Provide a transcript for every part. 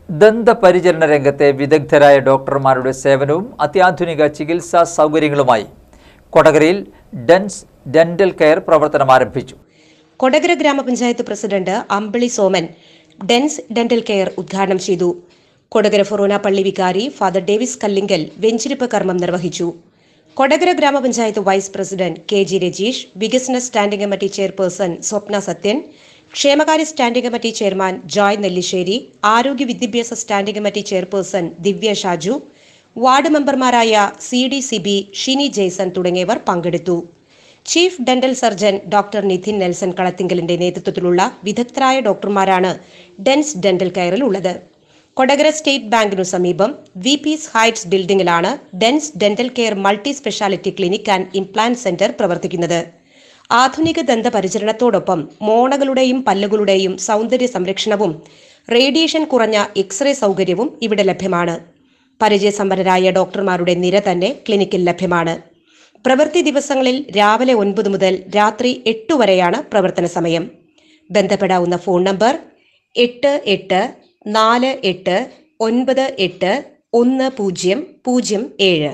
ദന്തപരിചരണ രംഗത്തെ വിദഗ്ധരായ ഡോക്ടർമാരുടെ സേവനവും അത്യാധുനിക ചികിത്സാ സൗകര്യങ്ങളുമായി കൊടകരയിൽ ഡെൻസ് ഡെന്റൽ കെയർ പ്രവർത്തനം ആരംഭിച്ചു Kodakara grama panchayat president Ambili Soman Dens dental care ഉദ്ഘാടനം ചെയ്തു കൊടകര ഫൊറോന പള്ളി വികാരി ഫാദർ ഡേവിസ് കല്ലിങ്കൽ വെഞ്ചിരിപ്പ് കർമ്മം നിർവഹിച്ചു Kodakara grama panchayat vice president K G Rajeesh വികസന standing committee chairperson Swapna Sathyan ക്ഷേമകാര്യ standing committee chairman Joy Nellissery ആരോഗ്യ വിദ്യാഭ്യാസ standing committee chairperson Divya Shaju ward മെമ്പർമാരായ സി ഡി സിബി ഷിനി ജെയ്സൺ തുടങ്ങിയവർ പങ്കെടുത്തു chief dental surgeon doctor Nithin Nelson കളത്തിങ്കലിന്റെ നേതൃത്വത്തിലുള്ള വിദഗ്ധരായ ഡോക്ടർമാരാണ് ഡെൻസ് ഡെന്റൽ കെയറിൽ ഉള്ളത് കൊടകര സ്റ്റേറ്റ് ബാങ്കിനു സമീപം വി പീസ് ഹൈറ്റ്സ് ബിൽഡിംഗിലാണ് Dens dental care multi speciality clinic and implant centre പ്രവർത്തിക്കുന്നത് ആധുനിക ദന്തപരിചരണത്തോടൊപ്പം മോണകളുടെയും പല്ലുകളുടെയും സൗന്ദര്യ സംരക്ഷണവും റേഡിയേഷൻ കുറഞ്ഞ എക്സ്റേ സൗകര്യവും ഇവിടെ ലഭ്യമാണ് പരിചയസമ്പന്നരായ ഡോക്ടർമാരുടെ നിര തന്നെ ക്ലിനിക്കിൽ ലഭ്യമാണ് പ്രവൃത്തി ദിവസങ്ങളിൽ രാവിലെ ഒൻപത് മുതൽ രാത്രി എട്ട് വരെയാണ് പ്രവർത്തന സമയം ബന്ധപ്പെടാവുന്ന ഫോൺ നമ്പർ എട്ട് എട്ട് നാല് എട്ട് ഒൻപത് എട്ട് ഒന്ന് പൂജ്യം പൂജ്യം ഏഴ്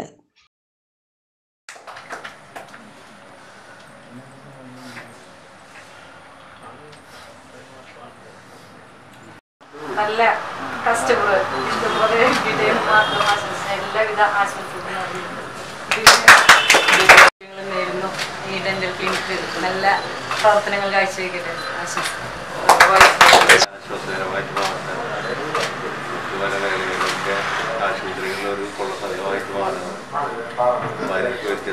നല്ല കസ്റ്റമർ ഇതുപോലെ വിജയം മാത്രം ആശംസിച്ച എല്ലാവിധ ആശംസകളും അറിയിക്കുന്നു നേരുന്നു ഈ ഡെന്റൽ ക്ലിനിക്ക് നല്ല പ്രവർത്തനങ്ങൾ കാഴ്ചവെക്കട്ടെ ആശംസിക്കുന്നു ആശ്വാസകരമായിട്ട് മാറട്ടെ മറ്റു പല മേഖലകളിലൊക്കെ ആശുപത്രികളിൽ ഒരു കൊള്ള സമയമായിട്ട് മാറുന്നത് അതിനൊക്കെ വ്യത്യസ്ത